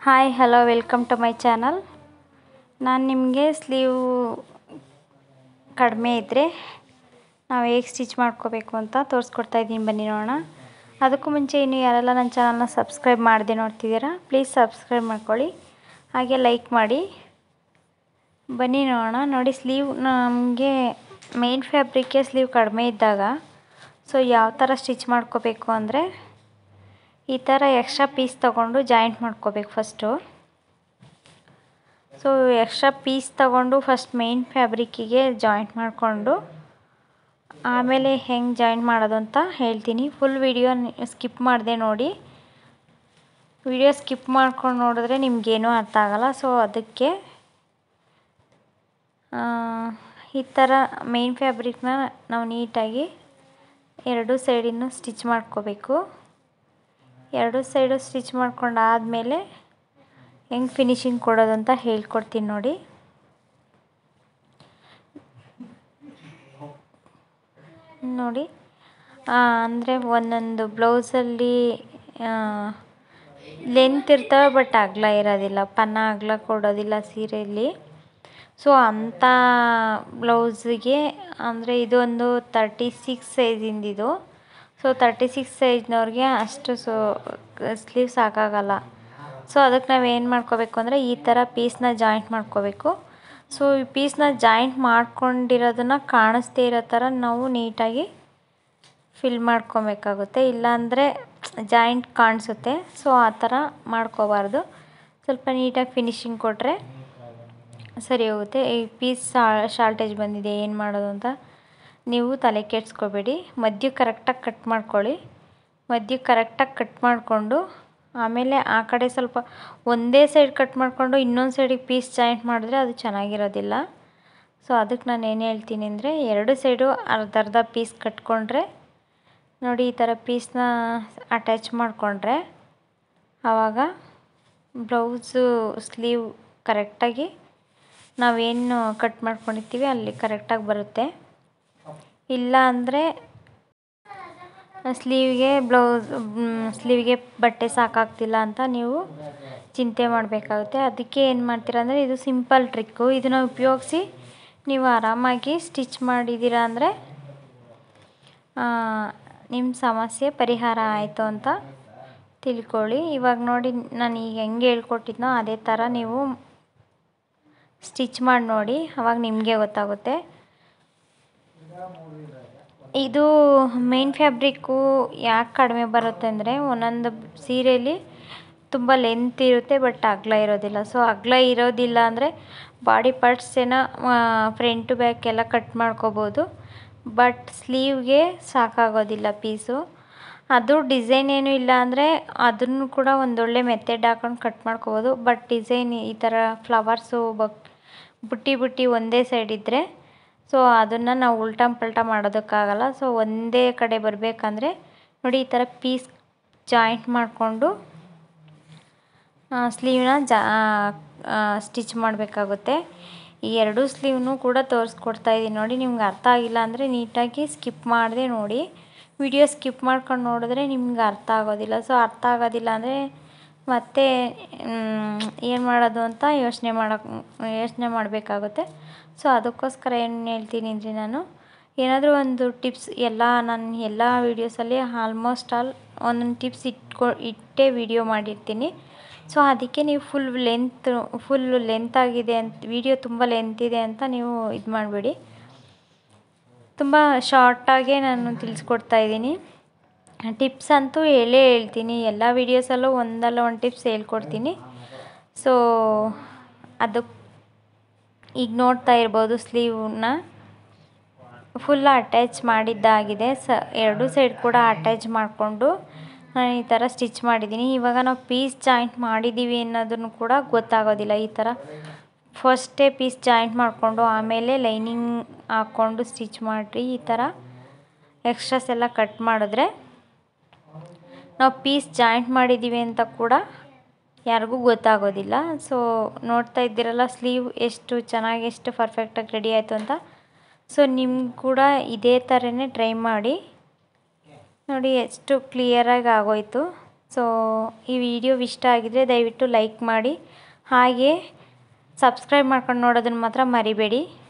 hi hello welcome to my channel ನಾನು ನಿಮಗೆ sleeve ಕಡಿಮೆ ಇದ್ದರೆ ನಾವು ಹೇಗೆ ಸ್ಟಿಚ್ ಮಾಡ್ಕೋಬೇಕು ಅಂತ ತೋರಿಸ್ಕೊಡ್ತಾ ಇದ್ದೀನಿ ಬನ್ನಿ ನೋಡೋಣ ಅದಕ್ಕೂ ಮುಂಚೆ ಇನ್ನು ಯಾರೆಲ್ಲ ನನ್ನ ಚಾನಲ್ನ ಸಬ್ಸ್ಕ್ರೈಬ್ ಮಾಡದೆ ನೋಡ್ತಿದ್ದೀರಾ ಪ್ಲೀಸ್ ಸಬ್ಸ್ಕ್ರೈಬ್ ಮಾಡ್ಕೊಳ್ಳಿ ಹಾಗೆ ಲೈಕ್ ಮಾಡಿ ಬನ್ನಿ ನೋಡೋಣ ನೋಡಿ ಸ್ಲೀವ್ ನಮಗೆ ಮೇನ್ ಫ್ಯಾಬ್ರಿಕ್ಗೆ ಸ್ಲೀವ್ ಕಡಿಮೆ ಇದ್ದಾಗ ಸೊ ಯಾವ ಥರ ಸ್ಟಿಚ್ ಮಾಡ್ಕೋಬೇಕು ಅಂದರೆ ಈ ಥರ ಎಕ್ಸ್ಟ್ರಾ ಪೀಸ್ ತೊಗೊಂಡು ಜಾಯಿಂಟ್ ಮಾಡ್ಕೋಬೇಕು ಫಸ್ಟು ಸೊ ಎಕ್ಸ್ಟ್ರಾ ಪೀಸ್ ತಗೊಂಡು ಫಸ್ಟ್ ಮೇನ್ ಫ್ಯಾಬ್ರಿಕ್ಕಿಗೆ ಜಾಯಿಂಟ್ ಮಾಡಿಕೊಂಡು ಆಮೇಲೆ ಹೆಂಗೆ ಜಾಯಿಂಟ್ ಮಾಡೋದು ಅಂತ ಹೇಳ್ತೀನಿ ಫುಲ್ ವಿಡಿಯೋ ಸ್ಕಿಪ್ ಮಾಡಿದೆ ನೋಡಿ ವಿಡಿಯೋ ಸ್ಕಿಪ್ ಮಾಡ್ಕೊಂಡು ನೋಡಿದ್ರೆ ನಿಮಗೇನೂ ಅರ್ಥ ಆಗಲ್ಲ ಸೊ ಅದಕ್ಕೆ ಈ ಥರ ಮೇನ್ ಫ್ಯಾಬ್ರಿಕ್ನ ನಾವು ನೀಟಾಗಿ ಎರಡು ಸೈಡಿನೂ ಸ್ಟಿಚ್ ಮಾಡ್ಕೋಬೇಕು ಎರಡು ಸೈಡು ಸ್ಟಿಚ್ ಮಾಡ್ಕೊಂಡು ಆದಮೇಲೆ ಹೆಂಗೆ ಫಿನಿಶಿಂಗ್ ಕೊಡೋದು ಅಂತ ಹೇಳ್ಕೊಡ್ತೀನಿ ನೋಡಿ ನೋಡಿ ಅಂದರೆ ಒಂದೊಂದು ಬ್ಲೌಸಲ್ಲಿ ಲೆಂತ್ ಇರ್ತವೆ ಬಟ್ ಅಗಲ ಇರೋದಿಲ್ಲ ಪನ್ನ ಅಗಲ ಕೊಡೋದಿಲ್ಲ ಸೀರೆಯಲ್ಲಿ ಸೊ ಅಂಥ ಬ್ಲೌಸಿಗೆ ಅಂದರೆ ಇದೊಂದು ತರ್ಟಿ ಸಿಕ್ಸ್ ಸೈಜಿಂದಿದು ಸೊ ತರ್ಟಿ ಸಿಕ್ಸ್ ಸೈಜ್ನವ್ರಿಗೆ ಅಷ್ಟು ಸೊ ಸ್ಲೀವ್ ಸಾಕಾಗಲ್ಲ ಸೊ ಅದಕ್ಕೆ ನಾವು ಏನು ಮಾಡ್ಕೋಬೇಕು ಅಂದರೆ ಈ ಥರ ಪೀಸ್ನ ಜಾಯಿಂಟ್ ಮಾಡ್ಕೋಬೇಕು ಸೊ ಈ ಪೀಸ್ನ ಜಾಯಿಂಟ್ ಮಾಡ್ಕೊಂಡಿರೋದನ್ನು ಕಾಣಿಸ್ದೇ ಇರೋ ಥರ ನಾವು ನೀಟಾಗಿ ಫಿಲ್ ಮಾಡ್ಕೊಬೇಕಾಗುತ್ತೆ ಇಲ್ಲಾಂದರೆ ಜಾಯಿಂಟ್ ಕಾಣಿಸುತ್ತೆ ಸೊ ಆ ಥರ ಮಾಡ್ಕೋಬಾರ್ದು ಸ್ವಲ್ಪ ನೀಟಾಗಿ ಫಿನಿಶಿಂಗ್ ಕೊಟ್ಟರೆ ಸರಿ ಹೋಗುತ್ತೆ ಈ ಪೀಸ್ ಶಾರ್ಟೇಜ್ ಬಂದಿದೆ ಏನು ಮಾಡೋದು ಅಂತ ನೀವು ತಲೆ ಕೆಡ್ಸ್ಕೋಬೇಡಿ ಮಧ್ಯಕ್ಕೆ ಕರೆಕ್ಟಾಗಿ ಕಟ್ ಮಾಡ್ಕೊಳ್ಳಿ ಮಧ್ಯಕ್ಕೆ ಕರೆಕ್ಟಾಗಿ ಕಟ್ ಮಾಡಿಕೊಂಡು ಆಮೇಲೆ ಆ ಕಡೆ ಸ್ವಲ್ಪ ಒಂದೇ ಸೈಡ್ ಕಟ್ ಮಾಡಿಕೊಂಡು ಇನ್ನೊಂದು ಸೈಡಿಗೆ ಪೀಸ್ ಜಾಯಿಂಟ್ ಮಾಡಿದ್ರೆ ಅದು ಚೆನ್ನಾಗಿರೋದಿಲ್ಲ ಸೊ ಅದಕ್ಕೆ ನಾನು ಏನು ಹೇಳ್ತೀನಿ ಅಂದರೆ ಎರಡು ಸೈಡು ಅರ್ಧ ಅರ್ಧ ಪೀಸ್ ಕಟ್ಕೊಂಡ್ರೆ ನೋಡಿ ಈ ಥರ ಪೀಸ್ನ ಅಟ್ಯಾಚ್ ಮಾಡಿಕೊಂಡ್ರೆ ಆವಾಗ ಬ್ಲೌಸು ಸ್ಲೀವ್ ಕರೆಕ್ಟಾಗಿ ನಾವೇನು ಕಟ್ ಮಾಡ್ಕೊಂಡಿರ್ತೀವಿ ಅಲ್ಲಿ ಕರೆಕ್ಟಾಗಿ ಬರುತ್ತೆ ಇಲ್ಲ ಅಂದರೆ ಸ್ಲೀವ್ಗೆ ಬ್ಲೌಸ್ ಸ್ಲೀವ್ಗೆ ಬಟ್ಟೆ ಸಾಕಾಗ್ತಿಲ್ಲ ಅಂತ ನೀವು ಚಿಂತೆ ಮಾಡಬೇಕಾಗುತ್ತೆ ಅದಕ್ಕೆ ಏನು ಮಾಡ್ತೀರಾ ಅಂದರೆ ಇದು ಸಿಂಪಲ್ ಟ್ರಿಕ್ಕು ಇದನ್ನು ಉಪಯೋಗಿಸಿ ನೀವು ಆರಾಮಾಗಿ ಸ್ಟಿಚ್ ಮಾಡಿದ್ದೀರಾ ಅಂದರೆ ನಿಮ್ಮ ಸಮಸ್ಯೆ ಪರಿಹಾರ ಆಯಿತು ಅಂತ ತಿಳ್ಕೊಳ್ಳಿ ಇವಾಗ ನೋಡಿ ನಾನು ಈಗ ಹೆಂಗೆ ಹೇಳ್ಕೊಟ್ಟಿದ್ನೋ ಅದೇ ಥರ ನೀವು ಸ್ಟಿಚ್ ಮಾಡಿ ನೋಡಿ ಅವಾಗ ನಿಮಗೆ ಗೊತ್ತಾಗುತ್ತೆ ಇದು ಮೇನ್ ಫ್ಯಾಬ್ರಿಕ್ಕು ಯಾಕೆ ಕಡಿಮೆ ಬರುತ್ತೆ ಅಂದರೆ ಒಂದೊಂದು ಸೀರೆಯಲ್ಲಿ ತುಂಬ ಲೆಂತ್ ಇರುತ್ತೆ ಬಟ್ ಅಗಲ ಇರೋದಿಲ್ಲ ಸೊ ಅಗಲ ಇರೋದಿಲ್ಲ ಅಂದರೆ ಬಾಡಿ ಪಾರ್ಟ್ಸ್ ಏನೋ ಫ್ರಂಟು ಬ್ಯಾಕ್ ಎಲ್ಲ ಕಟ್ ಮಾಡ್ಕೋಬೋದು ಬಟ್ ಸ್ಲೀವ್ಗೆ ಸಾಕಾಗೋದಿಲ್ಲ ಪೀಸು ಅದು ಡಿಸೈನ್ ಏನೂ ಇಲ್ಲ ಅಂದರೆ ಅದನ್ನು ಕೂಡ ಒಂದೊಳ್ಳೆ ಮೆಥಡ್ ಹಾಕೊಂಡು ಕಟ್ ಮಾಡ್ಕೋಬೋದು ಬಟ್ ಡಿಸೈನ್ ಈ ಥರ ಫ್ಲವರ್ಸು ಬಕ್ ಬುಟ್ಟಿ ಬುಟ್ಟಿ ಒಂದೇ ಸೈಡ್ ಇದ್ದರೆ ಸೊ ಅದನ್ನು ನಾವು ಉಲ್ಟಾ ಪಲ್ಟಾ ಮಾಡೋದಕ್ಕಾಗಲ್ಲ ಸೊ ಒಂದೇ ಕಡೆ ಬರಬೇಕಂದ್ರೆ ನೋಡಿ ಈ ಥರ ಪೀಸ್ ಜಾಯಿಂಟ್ ಮಾಡಿಕೊಂಡು ಸ್ಲೀವ್ನ ಜಾ ಸ್ಟಿಚ್ ಮಾಡಬೇಕಾಗುತ್ತೆ ಈ ಎರಡೂ ಸ್ಲೀವ್ನೂ ಕೂಡ ತೋರಿಸ್ಕೊಡ್ತಾ ಇದ್ದೀನಿ ನೋಡಿ ನಿಮ್ಗೆ ಅರ್ಥ ಆಗಿಲ್ಲ ಅಂದರೆ ನೀಟಾಗಿ ಸ್ಕಿಪ್ ಮಾಡದೆ ನೋಡಿ ವಿಡಿಯೋ ಸ್ಕಿಪ್ ಮಾಡ್ಕೊಂಡು ನೋಡಿದ್ರೆ ನಿಮ್ಗೆ ಅರ್ಥ ಆಗೋದಿಲ್ಲ ಸೊ ಅರ್ಥ ಆಗೋದಿಲ್ಲ ಅಂದರೆ ಮತ್ತೆ ಏನು ಮಾಡೋದು ಅಂತ ಯೋಚನೆ ಮಾಡೋಕ್ಕೆ ಯೋಚನೆ ಮಾಡಬೇಕಾಗುತ್ತೆ ಸೊ ಅದಕ್ಕೋಸ್ಕರ ಏನು ಹೇಳ್ತೀನಿ ಅಂದರೆ ನಾನು ಏನಾದರೂ ಒಂದು ಟಿಪ್ಸ್ ಎಲ್ಲ ನಾನು ಎಲ್ಲ ವೀಡಿಯೋಸಲ್ಲಿ ಆಲ್ಮೋಸ್ಟ್ ಆಲ್ ಒಂದೊಂದು ಟಿಪ್ಸ್ ಇಟ್ಕೊ ಇಟ್ಟೇ ವಿಡಿಯೋ ಮಾಡಿರ್ತೀನಿ ಸೊ ಅದಕ್ಕೆ ನೀವು ಫುಲ್ ಲೆಂತ್ ಫುಲ್ ಲೆಂತ್ ಆಗಿದೆ ಅಂತ ವಿಡಿಯೋ ತುಂಬ ಲೆಂತ್ ಇದೆ ಅಂತ ನೀವು ಇದು ಮಾಡಬೇಡಿ ತುಂಬ ಶಾರ್ಟಾಗೇ ನಾನು ತಿಳಿಸ್ಕೊಡ್ತಾ ಇದ್ದೀನಿ ಟಿಪ್ಸ್ ಅಂತೂ ಹೇಳೇ ಹೇಳ್ತೀನಿ ಎಲ್ಲ ವೀಡಿಯೋಸಲ್ಲೂ ಒಂದಲ್ಲ ಒಂದು ಟಿಪ್ಸ್ ಹೇಳ್ಕೊಡ್ತೀನಿ ಸೊ ಅದು ಈಗ ನೋಡ್ತಾ ಇರ್ಬೋದು ಸ್ಲೀವ್ನ ಫುಲ್ ಅಟ್ಯಾಚ್ ಮಾಡಿದ್ದಾಗಿದೆ ಸ ಎರಡು ಸೈಡ್ ಕೂಡ ಅಟ್ಯಾಚ್ ಮಾಡಿಕೊಂಡು ನಾನು ಈ ಥರ ಸ್ಟಿಚ್ ಮಾಡಿದ್ದೀನಿ ಇವಾಗ ನಾವು ಪೀಸ್ ಜಾಯಿಂಟ್ ಮಾಡಿದ್ದೀವಿ ಅನ್ನೋದನ್ನು ಕೂಡ ಗೊತ್ತಾಗೋದಿಲ್ಲ ಈ ಥರ ಫಸ್ಟೇ ಪೀಸ್ ಜಾಯಿಂಟ್ ಮಾಡಿಕೊಂಡು ಆಮೇಲೆ ಲೈನಿಂಗ್ ಹಾಕ್ಕೊಂಡು ಸ್ಟಿಚ್ ಮಾಡಿರಿ ಈ ಥರ ಎಕ್ಸ್ಟ್ರಾಸ್ ಎಲ್ಲ ಕಟ್ ಮಾಡಿದ್ರೆ ನಾವು ಪೀಸ್ ಜಾಯಿಂಟ್ ಮಾಡಿದ್ದೀವಿ ಅಂತ ಕೂಡ ಯಾರಿಗೂ ಗೊತ್ತಾಗೋದಿಲ್ಲ ಸೊ ನೋಡ್ತಾ ಇದ್ದೀರಲ್ಲ ಸ್ಲೀವ್ ಎಷ್ಟು ಚೆನ್ನಾಗಿ ಎಷ್ಟು ಪರ್ಫೆಕ್ಟಾಗಿ ರೆಡಿ ಆಯಿತು ಅಂತ ಸೊ ನಿಮ್ಗೆ ಕೂಡ ಇದೇ ಥರನೇ ಟ್ರೈ ಮಾಡಿ ನೋಡಿ ಎಷ್ಟು ಕ್ಲಿಯರಾಗಿ ಆಗೋಯ್ತು ಸೊ ಈ ವಿಡಿಯೋ ಇಷ್ಟ ಆಗಿದರೆ ದಯವಿಟ್ಟು ಲೈಕ್ ಮಾಡಿ ಹಾಗೆ ಸಬ್ಸ್ಕ್ರೈಬ್ ಮಾಡ್ಕೊಂಡು ನೋಡೋದನ್ನು ಮಾತ್ರ ಮರಿಬೇಡಿ